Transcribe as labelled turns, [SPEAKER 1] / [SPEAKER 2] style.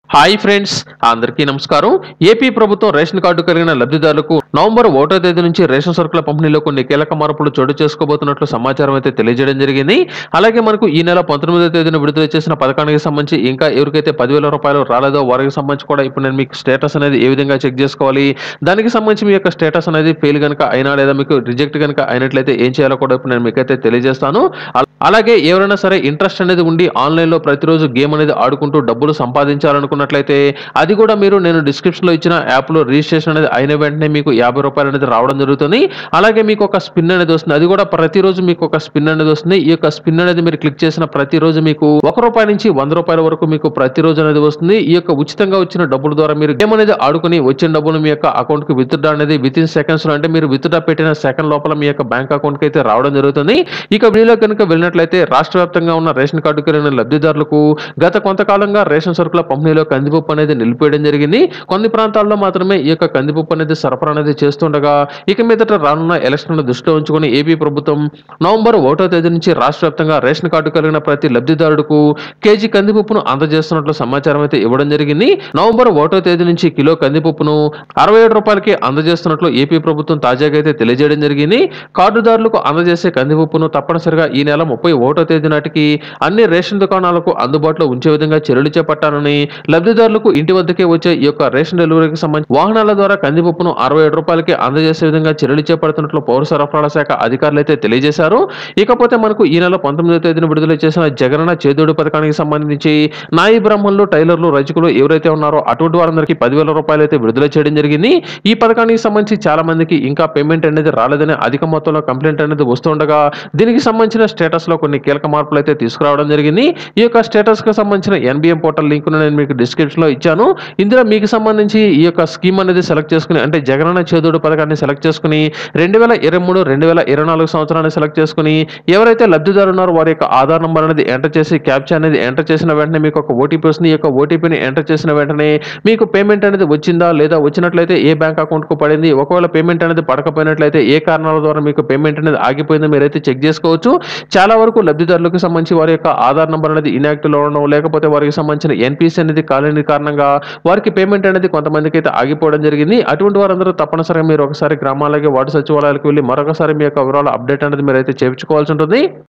[SPEAKER 1] hi friends అందరికీ నమస్కారం AP ప్రభుత్వం రేషన్ కార్డు కలిగిన లబ్ధిదారులకు నవంబర్ ఒకటో తేదీ నుంచి రేషన్ సరుకుల పంపిణీలో కొన్ని కీలక మార్పులు చోటు చేసుకోబోతున్నట్లు సమాచారం అయితే తెలియజేయడం జరిగింది అలాగే మనకు ఈ నెల పంతొమ్మిదో తేదీన విడుదల చేసిన పథకానికి సంబంధించి ఇంకా ఎవరికైతే పదివేల రూపాయలు రాలేదో వారికి సంబంధించి కూడా ఇప్పుడు నేను మీకు స్టేటస్ అనేది ఏ విధంగా చెక్ చేసుకోవాలి దానికి సంబంధించి మీ యొక్క స్టేటస్ అనేది ఫెయిల్ కనుక అయినా లేదా మీకు రిజెక్ట్ కనుక అయినట్లయితే ఏం చేయాలో కూడా ఇప్పుడు నేను మీకైతే తెలియజేస్తాను అల- అలాగే ఎవరైనా సరే ఇంట్రెస్ట్ అనేది ఉండి ఆన్లైన్ లో ప్రతిరోజు గేమ్ అనేది ఆడుకుంటూ డబ్బులు సంపాదించాలనుకున్నట్లయితే అది కూడా మీరు నేను డిస్క్రిప్షన్ లో ఇచ్చిన యాప్ లో రిజిస్ట్రేషన్ అనేది అయిన వెంటనే మీకు యాభై రూపాయలు అనేది రావడం జరుగుతుంది అలాగే మీకు ఒక స్పిన్ అనేది వస్తుంది అది కూడా ప్రతిరోజు మీకు ఒక స్పిన్ అనేది వస్తుంది ఈ యొక్క స్పిన్ అనేది మీరు క్లిక్ చేసిన ప్రతిరోజు మీకు ఒక రూపాయి నుంచి వంద రూపాయల వరకు మీకు ప్రతిరోజు అనేది వస్తుంది ఈ యొక్క ఉచితంగా వచ్చిన డబ్బుల ద్వారా మీరు గేమ్ అనేది ఆడుకుని వచ్చిన డబ్బులు మీ యొక్క అకౌంట్ కి విత్డ్రా అనేది విత్ ఇన్ సెకండ్స్ లో అంటే మీరు విత్డ్రా పెట్టిన సెకండ్ లోపల మీ యొక్క బ్యాంక్ అకౌంట్ కి అయితే రావడం జరుగుతుంది ఇక వీడియో కనుక వెళ్ళినట్లయితే రాష్ట్ర వ్యాప్తంగా ఉన్న రేషన్ కార్డు కలిగిన లబ్ధిదారులకు గత కొంతకాలంగా రేషన్ సరుకుల పంపిణీలో కందిపప్పు అనేది నిలిపివేయడం జరిగింది కొన్ని ప్రాంతాల్లో మాత్రమే ఈ యొక్క కందిపప్పు అనేది సరఫరా అనేది చేస్తుండగా ఇక మీదట రానున్న ఎలక్షన్ల దృష్టిలో ఉంచుకొని ఏపీ ప్రభుత్వం నవంబర్ ఒకటో తేదీ నుంచి రాష్ట్ర వ్యాప్తంగా రేషన్ కార్డు కలిగిన ప్రతి లబ్ధిదారుడుకు కేజీ కందిపప్పును అందజేస్తున్నట్లు సమాచారం అయితే ఇవ్వడం జరిగింది నవంబర్ ఒకటో తేదీ నుంచి కిలో కందిపప్పును అరవై ఏడు రూపాయలకి అందజేస్తున్నట్లు ఏపీ ప్రభుత్వం తాజాగా అయితే తెలియజేయడం జరిగింది కార్డుదారులకు అందజేసే కందిపప్పును తప్పనిసరిగా ఈ నెల ముప్పై ఒకటో తేదీ నాటికి అన్ని రేషన్ దుకాణాలకు అందుబాటులో ఉంచే విధంగా చర్యలు చేపట్టాలని లబ్ధిదారులకు ఇంటి వద్దకే వచ్చే ఈ యొక్క రేషన్ డెలివరీకి సంబంధించి వాహనాల ద్వారా కందిపప్పును అరవై ఏడు రూపాయలకి అందజేసే విధంగా చర్యలు చేపడుతున్నట్లు పౌర సరఫరాల శాఖ అధికారులు అయితే తెలియజేశారు ఇకపోతే మనకు ఈ నెల పంతొమ్మిదో తేదీన విడుదల చేసిన జగనన్న చేదోడు పథకానికి సంబంధించి నాయి బ్రాహ్మణులు టైలర్లు రజకులు ఎవరైతే ఉన్నారో అటువంటి వారందరికీ పదివేల రూపాయలు అయితే విడుదల చేయడం జరిగింది ఈ పథకానికి సంబంధించి చాలా మందికి ఇంకా పేమెంట్ అనేది రాలేదని అధిక మొత్తంలో కంప్లైంట్ అనేది వస్తుండగా దీనికి సంబంధించిన స్టేటస్ లో కొన్ని కీలక మార్పులు అయితే తీసుకురావడం జరిగింది ఈ యొక్క స్టేటస్ కి సంబంధించిన ఎన్బిఎం పోర్టల్ లింక్ నేను మీకు డిస్క్రిప్షన్ లో ఇచ్చాను ఇందులో మీకు సంబంధించి ఈ యొక్క స్కీమ్ అనేది సెలెక్ట్ చేసుకుని అంటే జగనన్న చేదోడు పథకాన్ని సెలెక్ట్ చేసుకుని రెండు వేల ఇరవై మూడు రెండు వేల ఇరవై నాలుగు సంవత్సరాన్ని సెలెక్ట్ చేసుకుని ఎవరైతే లబ్ధిదారు ఉన్నారో వారి యొక్క ఆధార్ నంబర్ అనేది ఎంటర్ చేసి క్యాప్చా అనేది ఎంటర్ చేసిన వెంటనే మీకు ఒక ఓటీపీ వస్తుంది ఈ యొక్క ఓటీపీని ఎంటర్ చేసిన వెంటనే మీకు పేమెంట్ అనేది వచ్చిందా లేదా వచ్చినట్లయితే ఏ బ్యాంక్ అకౌంట్ కు పడింది ఒకవేళ పేమెంట్ అనేది పడకపోయినట్లయితే ఏ కారణాల ద్వారా మీకు పేమెంట్ అనేది ఆగిపోయిందో మీరైతే చెక్ చేసుకోవచ్చు చాలా వరకు లబ్ధిదారులకు సంబంధించి వారి యొక్క ఆధార్ నంబర్ అనేది ఇన్యాక్టివ్ లో ఉండడం లేకపోతే వారికి సంబంధించిన ఎన్పిసి అనేది కాలేని కారణంగా వారికి పేమెంట్ అనేది కొంతమందికి అయితే ఆగిపోవడం జరిగింది అటువంటి వారందరూ తప్పనిసరిగా మీరు ఒకసారి గ్రామాలకి వార్డు సచివాలయాలకు వెళ్ళి మరొకసారి మీ యొక్క వివరాలు అప్డేట్ అనేది మీరు అయితే చేయించుకోవాల్సి ఉంటుంది